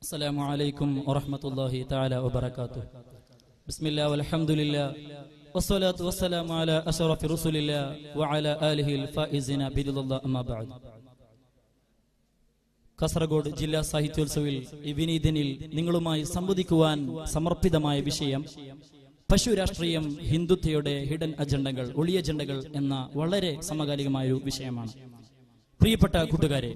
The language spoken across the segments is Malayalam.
السلام عليكم ورحمة الله تعالى وبركاته بسم الله والحمد لله والصلاة والسلام على أشرف رسول الله وعلى آله الفائزين برضا الله أما بعد കാസർഗോഡ് ജില്ലാ സാഹിത്യോത്സവിൽ ഈ വിനീതനിൽ നിങ്ങളുമായി സംവദിക്കുവാൻ സമർപ്പിതമായ വിഷയം പശു രാഷ്ട്രീയം ഹിന്ദുത്വയുടെ ഹിഡൻ അജണ്ടകൾ ഒളിയ അജണ്ടകൾ എന്ന വളരെ സമകാലികമായ ഒരു വിഷയമാണ് പ്രിയപ്പെട്ട കൂട്ടുകാരെ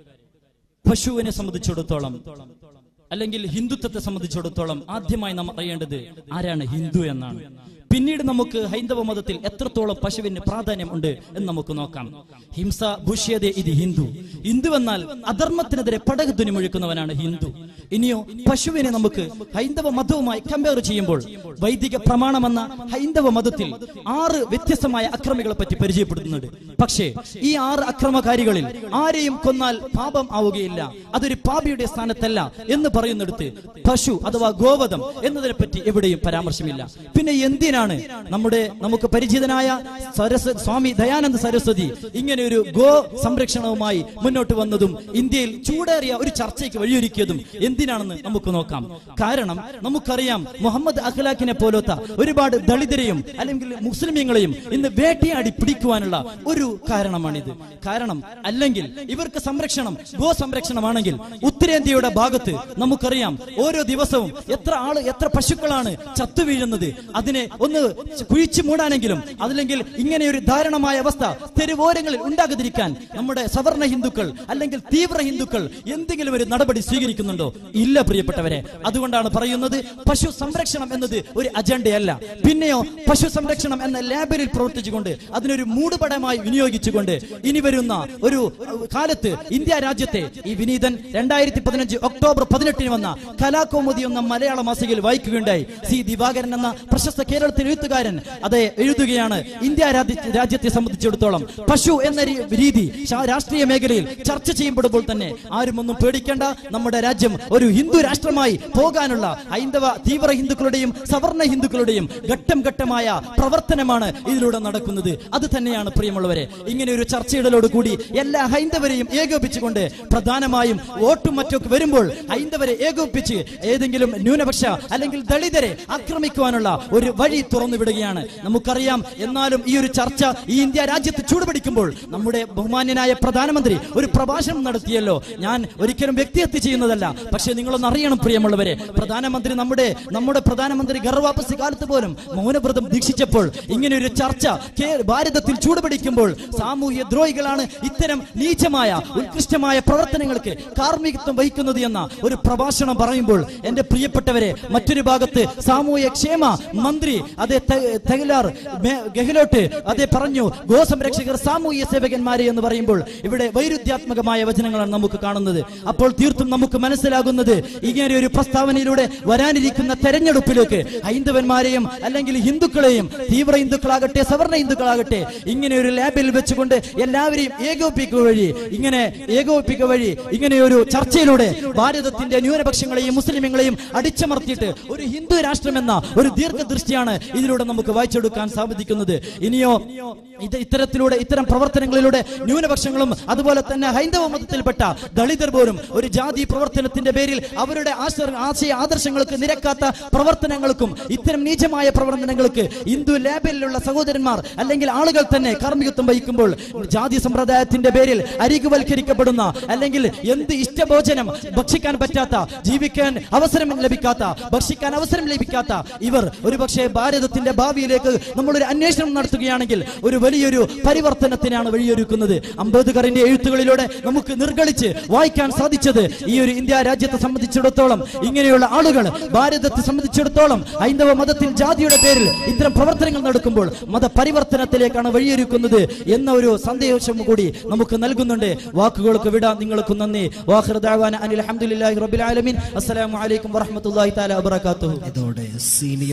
പശുവിനെ സംബന്ധിച്ചിടത്തോളം അല്ലെങ്കിൽ ഹിന്ദുത്വത്തെ സംബന്ധിച്ചിടത്തോളം ആദ്യമായി നാം അറിയേണ്ടത് ആരാണ് ഹിന്ദു എന്നാണ് പിന്നീട് നമുക്ക് ഹൈന്ദവ മതത്തിൽ എത്രത്തോളം പശുവിന് പ്രാധാന്യം ഉണ്ട് എന്ന് നമുക്ക് നോക്കാം ഹിംസ ഭൂഷ്യതേ ഇത് ഹിന്ദു ഹിന്ദു എന്നാൽ അധർമ്മത്തിനെതിരെ പടകുതുനി മുഴുക്കുന്നവനാണ് ഹിന്ദു ഇനിയോ പശുവിനെ നമുക്ക് ഹൈന്ദവ മതവുമായി കമ്പയർ ചെയ്യുമ്പോൾ വൈദിക പ്രമാണമെന്ന ഹൈന്ദവ മതത്തിൽ ആറ് വ്യത്യസ്തമായ അക്രമികളെ പറ്റി പരിചയപ്പെടുത്തുന്നുണ്ട് പക്ഷേ ഈ ആറ് അക്രമകാരികളിൽ ആരെയും കൊന്നാൽ പാപം ആവുകയില്ല അതൊരു പാപിയുടെ സ്ഥാനത്തല്ല എന്ന് പറയുന്നിടത്ത് പശു അഥവാ ഗോവധം എന്നതിനെ പറ്റി എവിടെയും പരാമർശമില്ല പിന്നെ എന്തിനാണ് നമ്മുടെ നമുക്ക് പരിചിതനായ സരസ്വ സ്വാമി ദയാനന്ദ സരസ്വതി ഇങ്ങനെ ഒരു ഗോ സംരക്ഷണവുമായി മുന്നോട്ട് വന്നതും ഇന്ത്യയിൽ ചൂടേറിയ ഒരു ചർച്ചയ്ക്ക് വഴിയൊരുക്കിയതും എന്തിനാണെന്ന് നമുക്ക് നോക്കാം കാരണം നമുക്കറിയാം മുഹമ്മദ് അഖ്ലാഖിനെ പോലത്തെ ഒരുപാട് ദളിതരെയും അല്ലെങ്കിൽ മുസ്ലിമീങ്ങളെയും ഇന്ന് വേട്ടയാടി പിടിക്കുവാനുള്ള ഒരു കാരണമാണിത് കാരണം അല്ലെങ്കിൽ ഇവർക്ക് സംരക്ഷണം ഗോ സംരക്ഷണമാണെങ്കിൽ ഉത്തരേന്ത്യയുടെ ഭാഗത്ത് നമുക്കറിയാം ഓരോ ദിവസവും എത്ര ആള് എത്ര പശുക്കളാണ് ചത്തു വീഴുന്നത് അതിനെ ഒന്ന് കുഴിച്ചു മൂടാനെങ്കിലും അതില്ലെങ്കിൽ ഇങ്ങനെ ഒരു ദാരുണമായ അവസ്ഥ തെരുവോരങ്ങളിൽ ഉണ്ടാകാതിരിക്കാൻ നമ്മുടെ സവർണ ഹിന്ദുക്കൾ അല്ലെങ്കിൽ തീവ്ര ഹിന്ദുക്കൾ എന്തെങ്കിലും ഒരു നടപടി സ്വീകരിക്കുന്നുണ്ടോ ഇല്ല പ്രിയപ്പെട്ടവരെ അതുകൊണ്ടാണ് പറയുന്നത് പശു സംരക്ഷണം എന്നത് ഒരു അജണ്ടയല്ല പിന്നെയോ പശു സംരക്ഷണം എന്ന ലാബിലിൽ പ്രവർത്തിച്ചുകൊണ്ട് അതിനൊരു മൂടുപടമായി വിനിയോഗിച്ചുകൊണ്ട് ഇനി വരുന്ന ഒരു കാലത്ത് ഇന്ത്യ രാജ്യത്തെ ഈ വിനീതൻ രണ്ടായിരത്തി പതിനഞ്ച് ഒക്ടോബർ പതിനെട്ടിന് വന്ന കലാകൗമുദി എന്ന മലയാള മാസികയിൽ വായിക്കുകയുണ്ടായി സി ദിവാകരൻ എന്ന പ്രശസ്ത കേരളത്തിലെ എഴുത്തുകാരൻ അത് എഴുതുകയാണ് ഇന്ത്യ രാജ്യ- രാജ്യത്തെ സംബന്ധിച്ചിടത്തോളം പശു എന്ന രീ- രീതി ശാ- രാഷ്ട്രീയ മേഖലയിൽ ചർച്ച ചെയ്യപ്പെടുമ്പോൾ തന്നെ ആരും ഒന്നും പേടിക്കേണ്ട നമ്മുടെ രാജ്യം ഒരു ഹിന്ദു രാഷ്ട്രമായി പോകാനുള്ള ഹൈന്ദവ തീവ്ര ഹിന്ദുക്കളുടെയും സവർണ ഹിന്ദുക്കളുടെയും ഘട്ടം ഘട്ടമായ പ്രവർത്തനമാണ് ഇതിലൂടെ നടക്കുന്നത് അത് തന്നെയാണ് പ്രിയമുള്ളവരെ ഇങ്ങനെ ഒരു ചർച്ചയിടലോട് കൂടി എല്ലാ ഹൈന്ദവരെയും ഏകോപിച്ചുകൊണ്ട് പ്രധാനമായും വോട്ടും മറ്റൊക്കെ വരുമ്പോൾ ഹൈന്ദവരെ ഏകോപിപ്പിച്ച് ഏതെങ്കിലും ന്യൂനപക്ഷ അല്ലെങ്കിൽ ദളിതരെ ആക്രമിക്കുവാനുള്ള ഒരു വഴി തുറന്നു വിടുകയാണ് നമുക്കറിയാം എന്നാലും ഈ ഒരു ചർച്ച ഈ ഇന്ത്യ രാജ്യത്ത് ചൂടുപിടിക്കുമ്പോൾ നമ്മുടെ ബഹുമാന്യനായ പ്രധാനമന്ത്രി ഒരു പ്രഭാഷണം നടത്തിയല്ലോ ഞാൻ ഒരിക്കലും വ്യക്തിഹത്യ ചെയ്യുന്നതല്ല പക്ഷേ നിങ്ങളൊന്ന് അറിയണം പ്രിയമുള്ളവരെ പ്രധാനമന്ത്രി നമ്മുടെ നമ്മുടെ പ്രധാനമന്ത്രി ഗർവാപസി കാലത്ത് പോലും മൗനവ്രതം ദീക്ഷിച്ചപ്പോൾ ഇങ്ങനെ ഒരു ചർച്ച കേ- ഭാരതത്തിൽ ചൂടുപിടിക്കുമ്പോൾ സാമൂഹ്യ ദ്രോഹികളാണ് ഇത്തരം നീചമായ ഉത്കൃഷ്ടമായ പ്രവർത്തനങ്ങൾക്ക് കാർമ്മികത്വം വഹിക്കുന്നത് എന്ന ഒരു പ്രഭാഷണം പറയുമ്പോൾ എന്റെ പ്രിയപ്പെട്ടവരെ മറ്റൊരു ഭാഗത്ത് സാമൂഹ്യ ക്ഷേമ മന്ത്രി അതേ തെ- തെഹ്ലാർ മേ- ഗെഹ്ലോട്ട് അതേ പറഞ്ഞു ഗോസംരക്ഷകർ സാമൂഹ്യ സേവകന്മാരെ എന്ന് പറയുമ്പോൾ ഇവിടെ വൈരുദ്ധ്യാത്മകമായ വചനങ്ങളാണ് നമുക്ക് കാണുന്നത് അപ്പോൾ തീർത്തും നമുക്ക് മനസ്സിലാകുന്നത് ഇങ്ങനെ ഒരു പ്രസ്താവനയിലൂടെ വരാനിരിക്കുന്ന തെരഞ്ഞെടുപ്പിലേക്ക് ഹൈന്ദവന്മാരെയും അല്ലെങ്കിൽ ഹിന്ദുക്കളെയും തീവ്ര ഹിന്ദുക്കളാകട്ടെ സവർണ ഹിന്ദുക്കളാകട്ടെ ഇങ്ങനെ ഒരു ലാബിൽ വെച്ചുകൊണ്ട് എല്ലാവരെയും ഏകോപിക്കുക വഴി ഇങ്ങനെ ഏകോപിപ്പിക്കുക വഴി ഇങ്ങനെ ഒരു ചർച്ചയിലൂടെ ഭാരതത്തിന്റെ ന്യൂനപക്ഷങ്ങളെയും മുസ്ലിമുകളെയും അടിച്ചമർത്തിയിട്ട് ഒരു ഹിന്ദു രാഷ്ട്രമെന്ന ഒരു ദീർഘദൃഷ്ടിയാണ് ഇതിലൂടെ നമുക്ക് വായിച്ചെടുക്കാൻ സാധിക്കുന്നത് ഇനിയോ ഇത് ഇത്തരത്തിലൂടെ ഇത്തരം പ്രവർത്തനങ്ങളിലൂടെ ന്യൂനപക്ഷങ്ങളും അതുപോലെ തന്നെ ഹൈന്ദവ മതത്തിൽപ്പെട്ട ദളിതർ പോലും ഒരു ജാതി പ്രവർത്തനത്തിന്റെ പേരിൽ അവരുടെ ആശ- ആശയ ആദർശങ്ങൾക്ക് നിരക്കാത്ത പ്രവർത്തനങ്ങൾക്കും ഇത്തരം നീചമായ പ്രവർത്തനങ്ങൾക്ക് ഹിന്ദു ലേബലിലുള്ള സഹോദരന്മാർ അല്ലെങ്കിൽ ആളുകൾ തന്നെ കാർമ്മികത്വം വഹിക്കുമ്പോൾ ജാതി സമ്പ്രദായത്തിന്റെ പേരിൽ അരികുവൽക്കരിക്കപ്പെടുന്ന അല്ലെങ്കിൽ എന്ത് ഇഷ്ടഭോജനം ഭക്ഷിക്കാൻ പറ്റാത്ത ജീവിക്കാൻ അവസരം ലഭിക്കാത്ത ഭക്ഷിക്കാൻ അവസരം ലഭിക്കാത്ത ഇവർ ഒരുപക്ഷെ ഭാരതത്തിന്റെ ഭാവിയിലേക്ക് നമ്മളൊരു അന്വേഷണം നടത്തുകയാണെങ്കിൽ ഒരു വലിയൊരു പരിവർത്തനത്തിനാണ് വഴിയൊരുക്കുന്നത് അംബേദ്കറിന്റെ എഴുത്തുകളിലൂടെ നമുക്ക് നിർഗളിച്ച് വായിക്കാൻ സാധിച്ചത് ഈ ഒരു ഇന്ത്യ രാജ്യത്തെ സംബന്ധിച്ചിടത്തോളം ഇങ്ങനെയുള്ള ആളുകൾ ഭാരതത്തെ സംബന്ധിച്ചിടത്തോളം ഹൈന്ദവ മതത്തിൽ ജാതിയുടെ പേരിൽ ഇത്തരം പ്രവർത്തനങ്ങൾ നടക്കുമ്പോൾ മതപരിവർത്തനത്തിലേക്കാണ് വഴിയൊരുക്കുന്നത് എന്ന ഒരു സന്ദേശം കൂടി നമുക്ക് നൽകുന്നുണ്ട് വാക്കുകൾക്ക് വിടാം നിങ്ങൾക്ക് നന്ദി വാഹൃദാവാന അനിൽ അഹമ്മദില്ലാഹി റബ്ബിൽ ആലമീൻ അസ്സലാമു അലൈക്കും വറഹ്മത്തുള്ളാഹി തആല വബറകാതുഹു ഇതോടെ സീനിയർ